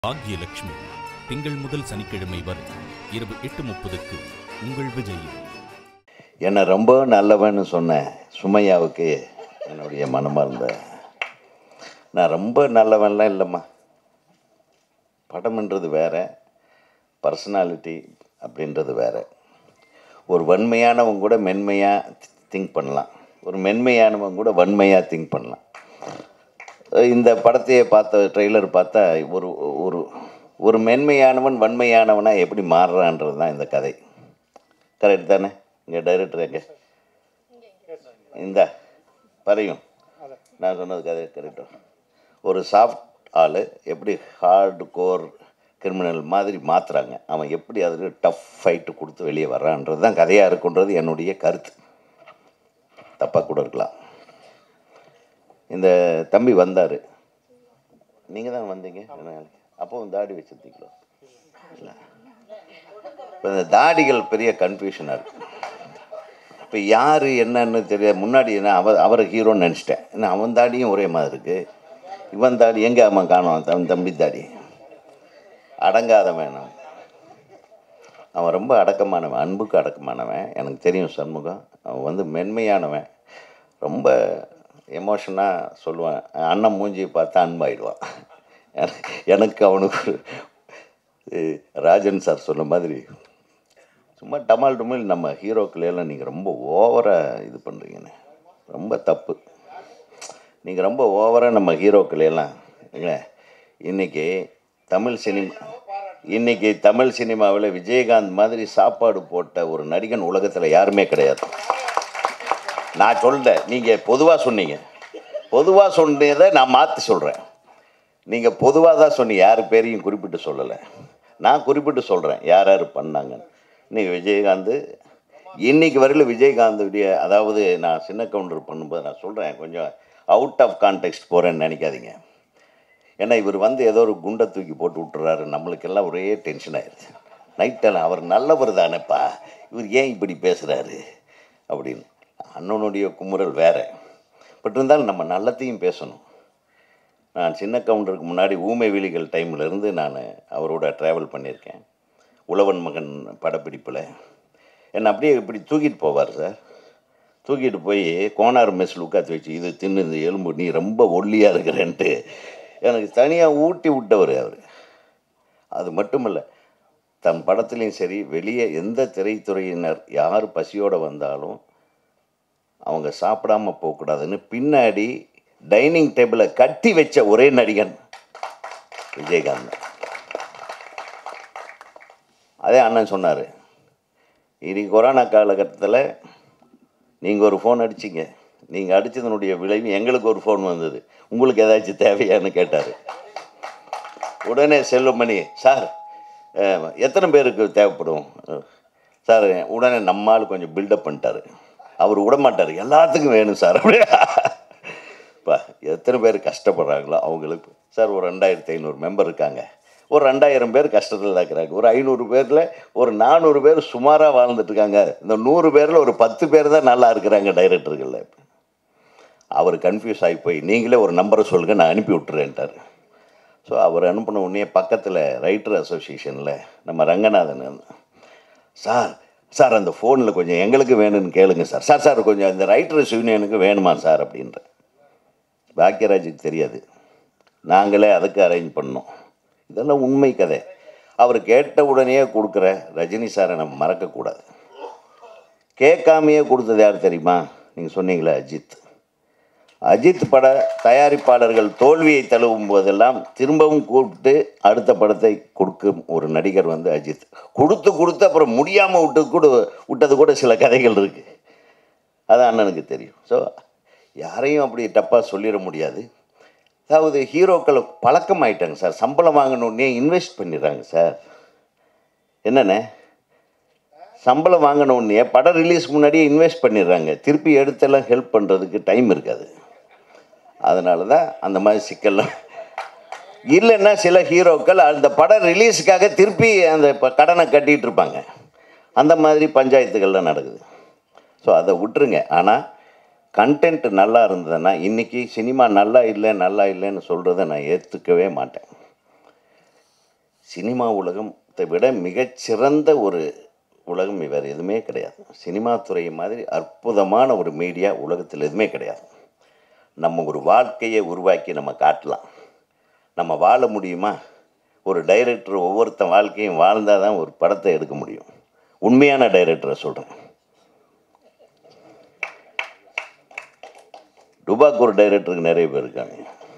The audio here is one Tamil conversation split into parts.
பாக்யலட்சுமி திங்கள் முதல் சனிக்கிழமை வரை இரவு எட்டு முப்பதுக்கு உங்கள் விஜயில் என்னை ரொம்ப நல்லவன்னு சொன்ன சுமையாவுக்கு என்னுடைய மனமார்ந்த நான் ரொம்ப நல்லவன்லாம் இல்லைம்மா படம்ன்றது வேற பர்சனாலிட்டி அப்படின்றது வேற ஒரு வன்மையானவங்க கூட மென்மையாக திங்க் பண்ணலாம் ஒரு மென்மையானவங்க கூட வன்மையாக திங்க் பண்ணலாம் இந்த படத்தையே பார்த்த ட்ரெய்லர் பார்த்தா ஒரு ஒரு ஒரு மென்மையானவன் வன்மையானவனாக எப்படி மாறுறான்றது தான் இந்த கதை கரெக்ட் தானே இங்கே டைரக்டர் எங்க இந்த பறையும் நான் சொன்னது கதை கரெக்டும் ஒரு சாஃப்ட் ஆள் எப்படி ஹார்டு கோர் கிரிமினல் மாதிரி மாற்றுறாங்க அவன் எப்படி அதில் டஃப் ஃபைட்டு கொடுத்து வெளியே வர்றான்றது தான் கதையாக இருக்குன்றது என்னுடைய கருத்து தப்பாக கூட இருக்கலாம் இந்த தம்பி வந்தார் நீங்கள் தான் வந்தீங்க அப்போவும் தாடி வச்சுருந்தீங்களோ இல்லை இப்போ இந்த தாடிகள் பெரிய கன்ஃபியூஷனாக இருக்கு இப்போ யார் என்னன்னு தெரியாது முன்னாடி நான் அவ அவரை ஹீரோன்னு நினச்சிட்டேன் ஏன்னா அவன் தாடியும் ஒரே மாதிரி இருக்கு இவன் தாடி எங்கே அவன் காணும் தம் தம்பி தாடி அடங்காதவன் அவன் அவன் ரொம்ப அடக்கமானவன் அன்புக்கு அடக்கமானவன் எனக்கு தெரியும் சண்முகம் அவன் வந்து மென்மையானவன் ரொம்ப எமோஷனாக சொல்லுவான் அண்ணன் மூஞ்சி பார்த்தா அன்பாயிடுவான் எனக்கு எனக்கு அவனுக்கு அஹ், ராஜன் சார் சொன்ன மாதிரி சும்மா டமால் டுமில் நம்ம ஹீரோக்களையெல்லாம் நீங்கள் ரொம்ப ஓவராக இது பண்ணுறீங்கண்ணே ரொம்ப தப்பு நீங்கள் ரொம்ப ஓவராக நம்ம ஹீரோக்களையெல்லாம் இல்ல இன்னைக்கு தமிழ் சினிமா இன்னைக்கு தமிழ் சினிமாவில் விஜயகாந்த் மாதிரி சாப்பாடு போட்ட ஒரு நடிகன் உலகத்தில் யாருமே கிடையாது நான் சொல்லிட்டேன் நீங்கள் பொதுவாக சொன்னீங்க பொதுவாக சொன்னதை நான் மாற்றி சொல்கிறேன் நீங்கள் பொதுவாக தான் சொன்னீங்க யார் பேரையும் குறிப்பிட்டு சொல்லலை நான் குறிப்பிட்டு சொல்கிறேன் யார் யார் பண்ணாங்கன்னு இன்னைக்கு விஜயகாந்த் இன்னைக்கு வரையில் விஜயகாந்துடைய அதாவது நான் சின்ன கவுண்டர் பண்ணும்போது நான் சொல்கிறேன் கொஞ்சம் அவுட் ஆஃப் கான்டெக்ட் போகிறேன்னு நினைக்காதீங்க ஏன்னா இவர் வந்து ஏதோ ஒரு குண்டை தூக்கி போட்டு விட்டுறாரு நம்மளுக்கெல்லாம் ஒரே டென்ஷன் ஆயிடுச்சு நைட்டெல்லாம் அவர் நல்லவர் தானேப்பா இவர் ஏன் இப்படி பேசுகிறாரு அப்படின்னு அண்ணனுடைய குமுறல் வேற பட் இருந்தாலும் நம்ம நல்லத்தையும் பேசணும் நான் சின்ன கவுண்டருக்கு முன்னாடி ஊமை விழிகள் டைம்ல இருந்து நான் அவரோட ட்ராவல் பண்ணியிருக்கேன் உழவன் மகன் படப்பிடிப்பில் என்னை அப்படியே இப்படி தூக்கிட்டு போவார் சார் தூக்கிட்டு போய் கோனார் மெஸ்ஸில் உட்காந்து வச்சு இது தின்னு இந்த எலும்பு நீ ரொம்ப ஒல்லியாக இருக்கிறேன்ட்டு எனக்கு தனியாக ஊட்டி விட்டவர் அவர் அது மட்டும் இல்லை தன் படத்துலேயும் சரி வெளியே எந்த திரைத்துறையினர் யார் பசியோடு வந்தாலும் அவங்க சாப்பிடாம போகக்கூடாதுன்னு பின்னாடி டைனிங் டேபிளை கட்டி வச்ச ஒரே நடிகன் விஜயகாந்த் அதே அண்ணன் சொன்னார் இனி கொரோனா காலகட்டத்தில் நீங்கள் ஒரு ஃபோன் அடிச்சிங்க நீங்கள் அடித்ததனுடைய விளைவு எங்களுக்கு ஒரு ஃபோன் வந்தது உங்களுக்கு ஏதாச்சும் தேவையான்னு கேட்டார் உடனே செல்வமணி சார் அஹ், எத்தனை பேருக்கு தேவைப்படும் அஹ், சார் உடனே நம்மால் கொஞ்சம் பில்டப் பண்ணிட்டாரு அவர் விட மாட்டார் எல்லாத்துக்கும் வேணும் சார் அப்படியே இப்போ எத்தனை பேர் கஷ்டப்படுறாங்களோ அவங்களுக்கு சார் ஒரு ரெண்டாயிரத்தி ஐநூறு மெம்பர் இருக்காங்க ஒரு ரெண்டாயிரம் பேர் கஷ்டத்தில் இருக்கிறாங்க ஒரு ஐநூறு பேரில் ஒரு நானூறு பேர் சுமாராக வாழ்ந்துட்டு இருக்காங்க இந்த நூறு பேரில் ஒரு பத்து பேர் தான் நல்லா இருக்கிறாங்க டைரக்டர்களில் அவர் கன்ஃபியூஸ் ஆகி போய் நீங்களே ஒரு நம்பரை சொல்லுங்க நான் அனுப்பி விட்டுறேன்ட்டார் ஸோ அவர் அனுப்பின உடனே பக்கத்தில் ரைட்டர் அசோசியேஷனில் நம்ம ரங்கநாதன் இருந்தார். சார் சார் அந்த ஃபோனில் கொஞ்சம் எங்களுக்கு வேணும்னு கேளுங்க சார் சார் சார் கொஞ்சம் இந்த ரைட்டர்ஸ் யூனியனுக்கு வேணுமா சார் அப்படின்ற பாக்கியராஜுக்கு தெரியாது நாங்களே அதுக்கு அரேஞ்ச் பண்ணோம் இதெல்லாம் உண்மை கதை அவர் கேட்ட உடனே கொடுக்குற ரஜினி சாரை நம்ம மறக்கக்கூடாது கேட்காமையே கொடுத்தது யார் தெரியுமா நீங்கள் சொன்னீங்களே அஜித் அஜித் பட தயாரிப்பாளர்கள் தோல்வியை தழுவும் போதெல்லாம் திரும்பவும் கூப்பிட்டு அடுத்த படத்தை கொடுக்கும் ஒரு நடிகர் வந்து அஜித் கொடுத்து கொடுத்து அப்புறம் முடியாமல் விட்டது கூட விட்டது கூட சில கதைகள் இருக்குது அது அண்ணனுக்கு தெரியும் ஸோ யாரையும் அப்படி தப்பாக சொல்லிட முடியாது அதாவது ஹீரோக்கள் பழக்கம் ஆயிட்டாங்க சார் சம்பளம் வாங்கணுன்னே இன்வெஸ்ட் பண்ணிடுறாங்க சார் என்னண்ணே சம்பளம் வாங்கினோடனே படம் ரிலீஸ் முன்னாடியே இன்வெஸ்ட் பண்ணிடுறாங்க திருப்பி எடுத்தெல்லாம் ஹெல்ப் பண்ணுறதுக்கு டைம் இருக்காது அதனால தான் அந்த மாதிரி சிக்கல்லாம் இல்லைன்னா சில ஹீரோக்கள் அந்த படம் ரிலீஸுக்காக திருப்பி அந்த ப- கடனை கட்டிகிட்டு இருப்பாங்க அந்த மாதிரி பஞ்சாயத்துகள்லாம் நடக்குது ஸோ அதை விட்டுருங்க ஆனால் கண்டென்ட் நல்லா இருந்ததுன்னா இன்றைக்கி சினிமா நல்லா இல்லை நல்லா இல்லைன்னு சொல்கிறத நான் ஏற்றுக்கவே மாட்டேன் சினிமா உலகத்தை விட மிகச்சிறந்த ஒரு உலகம் வேறு எதுவுமே கிடையாது சினிமா துறை மாதிரி அற்புதமான ஒரு மீடியா உலகத்தில் எதுவுமே கிடையாது நம்ம ஒரு வாழ்க்கையை உருவாக்கி நம்ம காட்டலாம் நம்ம வாழ முடியுமா ஒரு டைரக்டர் ஒவ்வொருத்தன் வாழ்க்கையும் வாழ்ந்தால் தான் ஒரு படத்தை எடுக்க முடியும் உண்மையான டைரக்டரை சொல்கிறேன் டுபாக் ஒரு டைரக்டருக்கு நிறைய பேர் இருக்காங்க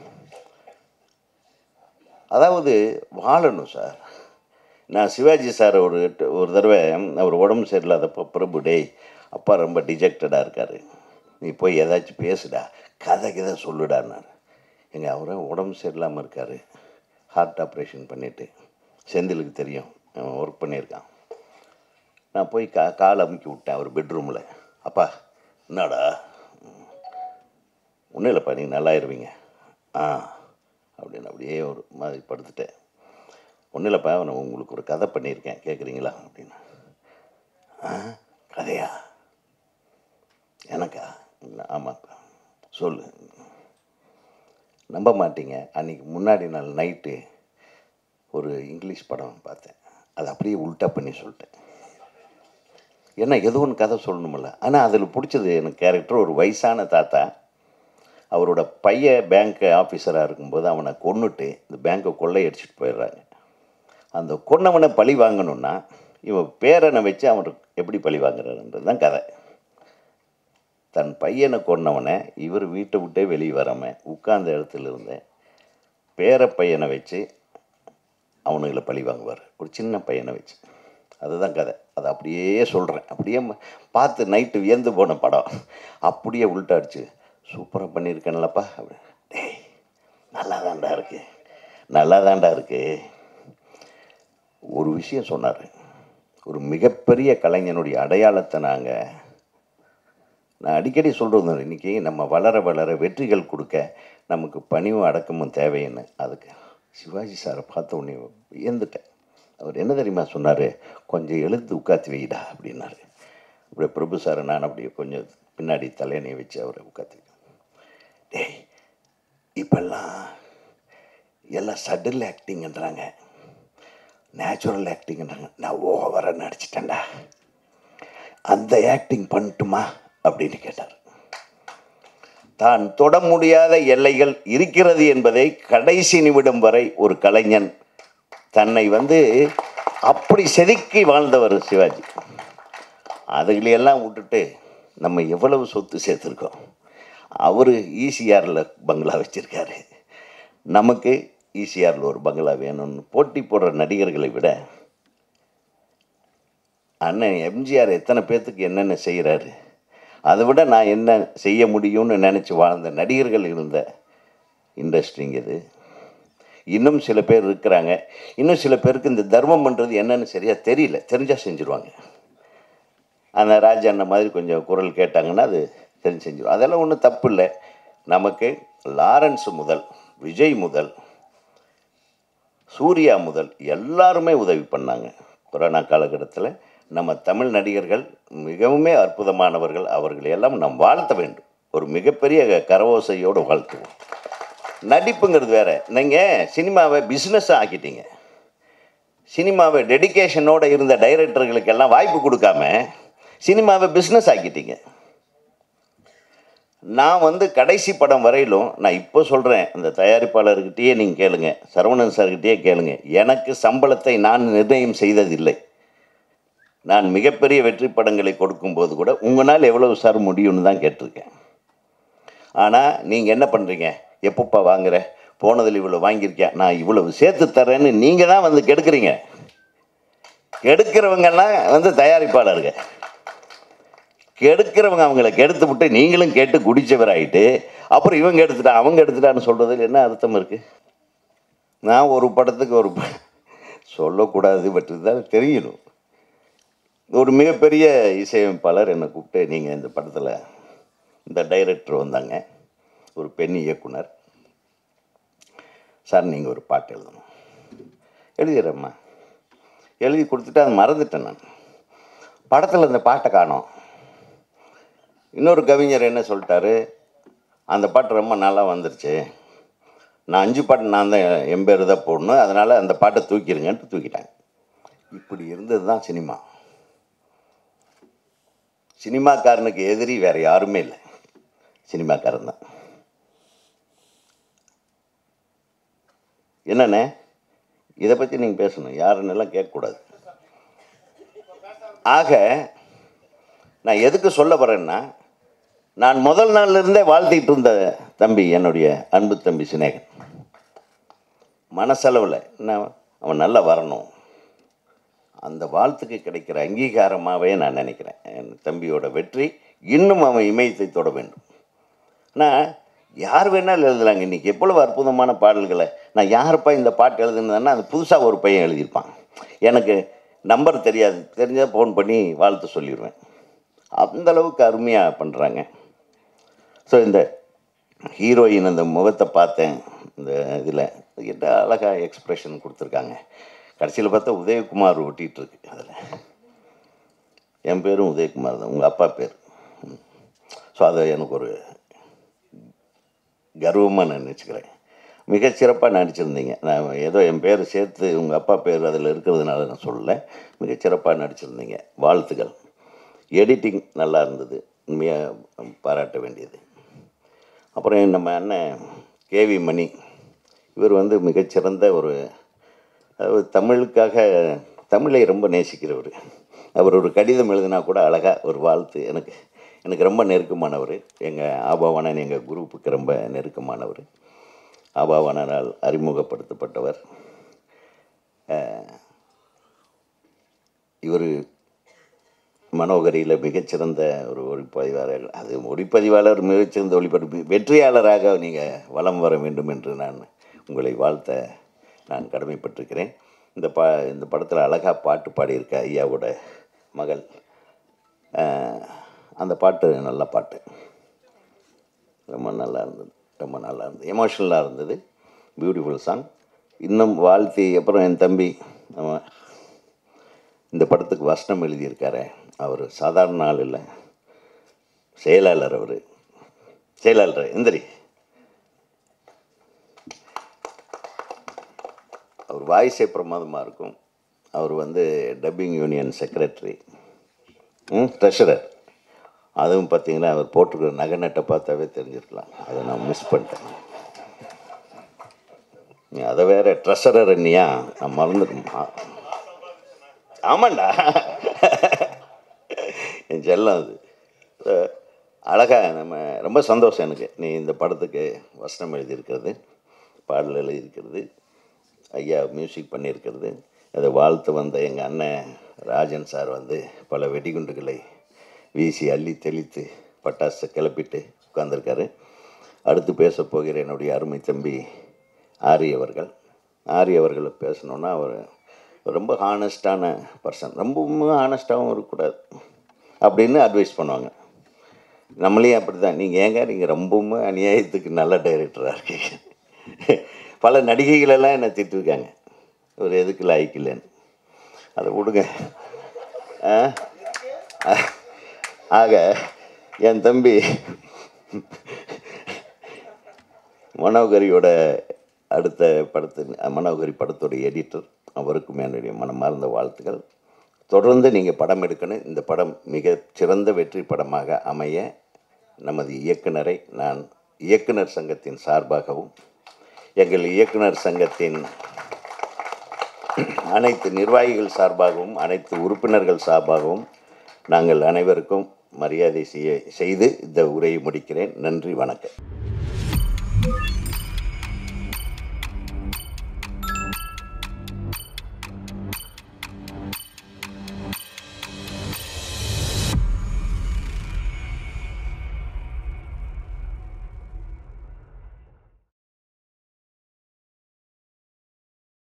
அதாவது வாழணும் சார் நான் சிவாஜி சார் ஒரு ஒரு தடவை அவர் உடம்பு சரியில்லாதப்போ பிரபு டேய் அப்பா ரொம்ப டிஜெக்டடாக இருக்கார் நீ போய் ஏதாச்சும் பேசுடா கதை கதை சொல்லுடான்னார் எங்க அவரும் உடம்பு சரியில்லாமல் இருக்கார் ஹார்ட் ஆப்ரேஷன் பண்ணிவிட்டு செந்திலுக்கு தெரியும் அவன் ஒர்க் பண்ணியிருக்கான் நான் போய் கா கால் அமுக்கி விட்டேன் அவர் பெட்ரூமில் அப்பா என்னடா ஒன்றும் இல்லைப்பா நீங்கள் நல்லாயிருவீங்க ஆ அப்படின்னு அப்படியே ஒரு மாதிரி படுத்துட்டேன் ஒன்றும் இல்லைப்பா நான் உங்களுக்கு ஒரு கதை பண்ணியிருக்கேன் கேட்குறீங்களா அப்படின்னு ஆ கதையா எனக்கா இல்லை, ஆமாப்பா சொல்லு நம்ப மாட்டீங்க அன்றைக்கி முன்னாடி நாள் நைட்டு ஒரு இங்கிலீஷ் படம் பார்த்தேன் அதை அப்படியே உல்ட்டா பண்ணி சொல்லிட்டேன் ஏன்னா ஏதோ ஒன்று கதை சொல்லணுமில்ல ஆனால் அதில் பிடிச்சது எனக்கு கேரக்டர் ஒரு வயசான தாத்தா அவரோட பையன் பேங்க் ஆஃபீஸராக இருக்கும்போது அவனை கொன்னுட்டு இந்த பேங்க்கை கொள்ளையடிச்சிட்டு போயிடுறாங்க அந்த கொன்னவனை பழி வாங்கணும்னா இவன் பேரனை வச்சு அவன் எப்படி பழி வாங்குறாருன்றது தான் கதை தன் பையனை கொன்னவனை இவர் வீட்டை விட்டே வெளியே வராமல் உட்கார்ந்த இடத்துல இருந்தேன் பேர பையனை வச்சு அவனுங்களை பழி வாங்குவார் ஒரு சின்ன பையனை வச்சு அதுதான் கதை அதை அப்படியே சொல்கிறேன் அப்படியே ம- பார்த்து நைட்டு வியந்து போன படம் அப்படியே உள்டாடிச்சு சூப்பராக பண்ணியிருக்கேன்லப்பா அப்படி டேய் நல்லா தாண்டா இருக்கு நல்லா தாண்டா இருக்கு ஒரு விஷயம் சொன்னார் ஒரு மிகப்பெரிய கலைஞனுடைய அடையாளத்தை நாங்கள் நான் அடிக்கடி சொல்கிறது இன்றைக்கி நம்ம வளர வளர வெற்றிகள் கொடுக்க நமக்கு பணிவும் அடக்கமும் தேவைன்னு அதுக்கு சிவாஜி சாரை பார்த்த உடனே வியந்துட்டேன் அவர் என்ன தெரியுமா சொன்னார் கொஞ்சம் எழுத்து உட்காத்தி வைடா அப்படின்னாரு அப்படியே பிரபு சாரை நான் அப்படியே கொஞ்சம் பின்னாடி தலையணையை வச்சு அவரை உட்காத்தி டேய் இப்பெல்லாம் எல்லாம் சட்டில் ஆக்டிங்ன்றாங்க நேச்சுரல் ஆக்டிங்ன்றாங்க நான் ஓவராக நடிச்சிட்டேன்டா அந்த ஆக்டிங் பண்ணட்டுமா அப்படின்னு கேட்டார் தான் தொட முடியாத எல்லைகள் இருக்கிறது என்பதை கடைசி நிமிடம் வரை ஒரு கலைஞன் தன்னை வந்து அப்படி செதுக்கி வாழ்ந்தவர் சிவாஜி அதுகளையெல்லாம் விட்டுட்டு நம்ம எவ்வளவு சொத்து சேர்த்துருக்கோம் அவர் ஈசிஆரில் பங்களா வச்சுருக்காரு நமக்கு ஈசிஆரில் ஒரு பங்களா வேணும்னு போட்டி போடுற நடிகர்களை விட அண்ணன் எம்ஜிஆர் எத்தனை பேர்த்துக்கு என்னென்ன செய்கிறாரு அதை விட நான் என்ன செய்ய முடியும்னு நினச்சி வாழ்ந்த நடிகர்கள் இருந்த இண்டஸ்ட்ரிங்க இது இன்னும் சில பேர் இருக்கிறாங்க இன்னும் சில பேருக்கு இந்த தர்மம் பண்ணுறது என்னன்னு சரியாக தெரியல தெரிஞ்சால் செஞ்சுருவாங்க அந்த ராஜா அண்ணன் மாதிரி கொஞ்சம் குரல் கேட்டாங்கன்னா அது தெரிஞ்சு செஞ்சிடும் அதெல்லாம் ஒன்றும் தப்பு இல்லை நமக்கு லாரன்ஸ் முதல் விஜய் முதல் சூர்யா முதல் எல்லாருமே உதவி பண்ணாங்க கொரோனா காலகட்டத்தில் நம்ம தமிழ் நடிகர்கள் மிகவுமே அற்புதமானவர்கள் அவர்களை எல்லாம் நாம் வாழ்த்த வேண்டும் ஒரு மிகப்பெரிய கரவோசையோடு வாழ்த்துவோம் நடிப்புங்கிறது வேற நீங்கள் சினிமாவை பிஸ்னஸாக ஆக்கிட்டீங்க சினிமாவை டெடிகேஷனோட இருந்த டைரக்டர்களுக்கெல்லாம் வாய்ப்பு கொடுக்காம சினிமாவை பிஸ்னஸ் ஆக்கிட்டீங்க நான் வந்து கடைசி படம் வரையிலும் நான் இப்போ சொல்கிறேன் அந்த தயாரிப்பாளர்கிட்டயே நீங்கள் கேளுங்க சரவணன் சார்கிட்டயே கேளுங்க எனக்கு சம்பளத்தை நான் நிர்ணயம் செய்ததில்லை நான் மிகப்பெரிய வெற்றி படங்களை கொடுக்கும்போது கூட உங்களால் எவ்வளவு சார் முடியும்னு தான் கேட்டிருக்கேன் ஆனால் நீங்கள் என்ன பண்ணுறீங்க எப்பப்பா வாங்குற போனதில் இவ்வளோ வாங்கியிருக்கேன் நான் இவ்வளவு சேர்த்து தரேன்னு நீங்கள் தான் வந்து கெடுக்குறீங்க கெடுக்கிறவங்கெல்லாம் வந்து தயாரிப்பாளருங்க கெடுக்கிறவங்க அவங்கள கெடுத்து விட்டு நீங்களும் கேட்டு குடிச்சவராயிட்டு அப்புறம் இவங்க எடுத்துட்டா அவங்க எடுத்துட்டான்னு சொல்கிறதுல என்ன அர்த்தம் இருக்குது நான் ஒரு படத்துக்கு ஒரு ப- சொல்லக்கூடாது பட் இருந்தாலும் தெரியணும் ஒரு மிகப்பெரிய இசையமைப்பாளர் என்னை கூப்பிட்டு நீங்கள் இந்த படத்தில் இந்த டைரக்டர் வந்தாங்க ஒரு பெண் இயக்குனர் சார் நீங்கள் ஒரு பாட்டு எழுதணும் எழுதிடுறேம்மா எழுதி கொடுத்துட்டு அதை மறந்துட்டேன் நான் படத்தில் இந்த பாட்டை காணோம் இன்னொரு கவிஞர் என்ன சொல்லிட்டாரு அந்த பாட்டு ரொம்ப நல்லா வந்துருச்சு நான் அஞ்சு பாட்டு நான் தான் என் பேர் தான் போடணும் அதனால் அந்த பாட்டை தூக்கிடுங்கன்ட்டு தூக்கிட்டாங்க இப்படி இருந்தது தான் சினிமா சினிமாக்காரனுக்கு எதிரி வேற யாருமே இல்லை சினிமாக்காரன் தான் என்னண்ணே இதை பற்றி நீங்கள் பேசணும் யாருன்னு எல்லாம் கேட்கக்கூடாது ஆக நான் எதுக்கு சொல்ல வரேன்னா நான் முதல் நாள்ல இருந்தே வாழ்த்திட்டு இருந்த தம்பி என்னுடைய அன்பு தம்பி சினேகன் மனசளவில் என்ன அவன் நல்லா வரணும் அந்த வாழ்த்துக்கு கிடைக்கிற அங்கீகாரமாகவே நான் நினைக்கிறேன் என் தம்பியோட வெற்றி இன்னும் அவன் இமயத்தை தொட வேண்டும் ஆனால் யார் வேணாலும் எழுதலாங்க இன்றைக்கி எவ்வளவு அற்புதமான பாடல்களை நான் யாருப்பா இந்த பாட்டு எழுதுனதுன்னா அது புதுசாக ஒரு பையன் எழுதியிருப்பான் எனக்கு நம்பர் தெரியாது தெரிஞ்சால் ஃபோன் பண்ணி வாழ்த்து சொல்லிடுவேன் அந்த அளவுக்கு அருமையாக பண்ணுறாங்க ஸோ இந்த ஹீரோயின் அந்த முகத்தை பார்த்தேன் இந்த இதில் கிட்ட அழகாக எக்ஸ்ப்ரெஷன் கொடுத்துருக்காங்க கடைசியில் பார்த்தா உதயகுமார் ஒட்டிகிட்டு இருக்கு அதில் என் பேரும் உதயகுமார் தான் உங்கள் அப்பா பேர் ஸோ அதை எனக்கு ஒரு கர்வமாக நான் நினச்சிக்கிறேன் மிகச்சிறப்பாக நடிச்சிருந்தீங்க நான் ஏதோ என் பேர் சேர்த்து உங்கள் அப்பா பேர் அதில் இருக்கிறதுனால நான் சொல்லலை மிகச்சிறப்பாக நடிச்சிருந்தீங்க வாழ்த்துக்கள் எடிட்டிங் நல்லா இருந்தது உண்மையாக பாராட்ட வேண்டியது அப்புறம் நம்ம அண்ணன் கேவி மணி இவர் வந்து மிகச்சிறந்த ஒரு அதாவது தமிழுக்காக தமிழை ரொம்ப நேசிக்கிறவர் அவர் ஒரு கடிதம் எழுதினா கூட அழகாக ஒரு வாழ்த்து எனக்கு எனக்கு ரொம்ப நெருக்கமானவர் எங்கள் ஆபாவனன் எங்கள் குரூப்புக்கு ரொம்ப நெருக்கமானவர் ஆபாவனனால் அறிமுகப்படுத்தப்பட்டவர் இவர் மனோகரியில் மிகச்சிறந்த ஒரு ஒளிப்பதிவாளர் அது ஒளிப்பதிவாளர் மிகச்சிறந்த ஒளிப்பதிவு வெற்றியாளராக நீங்கள் வலம் வர வேண்டும் என்று நான் உங்களை வாழ்த்த நான் கடமைப்பட்டிருக்கிறேன் இந்த பா இந்த படத்தில் அழகாக பாட்டு பாடியிருக்க ஐயாவோட மகள் அஹ், அந்த பாட்டு நல்ல பாட்டு ரொம்ப நல்லா இருந்தது ரொம்ப நல்லா இருந்தது எமோஷ்னலாக இருந்தது பியூட்டிஃபுல் சாங் இன்னும் வாழ்த்தி அப்புறம் என் தம்பி அவன் இந்த படத்துக்கு வசனம் எழுதியிருக்காரு அவர் சாதாரண ஆள் இல்லை செயலாளர் அவர் செயலாளர் எந்திரி அவர் வாய்ஸே பிரமாதமாக இருக்கும் அவர் வந்து டப்பிங் யூனியன் செக்ரட்டரி ம் ட்ரெஷரர் அதுவும் பார்த்தீங்கன்னா அவர் போட்டிருக்கிற நகை நட்டை பார்த்தாவே தெரிஞ்சிருக்கலாம் அதை நான் மிஸ் பண்ணிட்டேன் நீ அதை வேற ட்ரெஷரர் என்னையா நான் மறந்துட்டேன் ஆமாண்டா என் செல்லம் அது அஹ் அழகா நம்ம ரொம்ப சந்தோஷம் எனக்கு நீ இந்த படத்துக்கு வசனம் எழுதியிருக்கிறது பாடல் எழுதியிருக்கிறது ஐயா மியூசிக் பண்ணியிருக்கிறது அதை வாழ்த்து வந்த எங்கள் அண்ணன் ராஜன் சார் வந்து பல வெடிகுண்டுகளை வீசி அள்ளி தெளித்து பட்டாசை கிளப்பிட்டு உட்காந்துருக்காரு அடுத்து பேச போகிற என்னுடைய அருமை தம்பி ஆரி அவர்கள் ஆரி அவர்களை பேசணுன்னா அவர் ரொம்ப ஹானஸ்டான பர்சன் ரொம்பவும் ஹானஸ்ட்டாகவும் இருக்கக்கூடாது அப்படின்னு அட்வைஸ் பண்ணுவாங்க நம்மளையும் அப்படி தான் நீங்கள் ஏங்க நீங்கள் ரொம்பவும் அநியாயத்துக்கு நல்ல டைரக்டராக இருக்கீங்க பல நடிகைகளெல்லாம் என்னை திட்டிருக்காங்க ஒரு எதுக்கு லாய்க்கில்லைன்னு அதை விடுங்க ஆ? ஆக என் தம்பி மனோகரியோட அடுத்த படத்து மனோகரி படத்தோட எடிட்டர் அவருக்கும் என்னுடைய மனமார்ந்த வாழ்த்துக்கள் தொடர்ந்து நீங்கள் படம் எடுக்கணும் இந்த படம் மிக சிறந்த வெற்றி படமாக அமைய நமது இயக்குனரை நான் இயக்குனர் சங்கத்தின் சார்பாகவும் எங்கள் இயக்குனர் சங்கத்தின் அனைத்து நிர்வாகிகள் சார்பாகவும் அனைத்து உறுப்பினர்கள் சார்பாகவும் நாங்கள் அனைவருக்கும் மரியாதை செய்ய செய்து இந்த உரையை முடிக்கிறேன் நன்றி வணக்கம்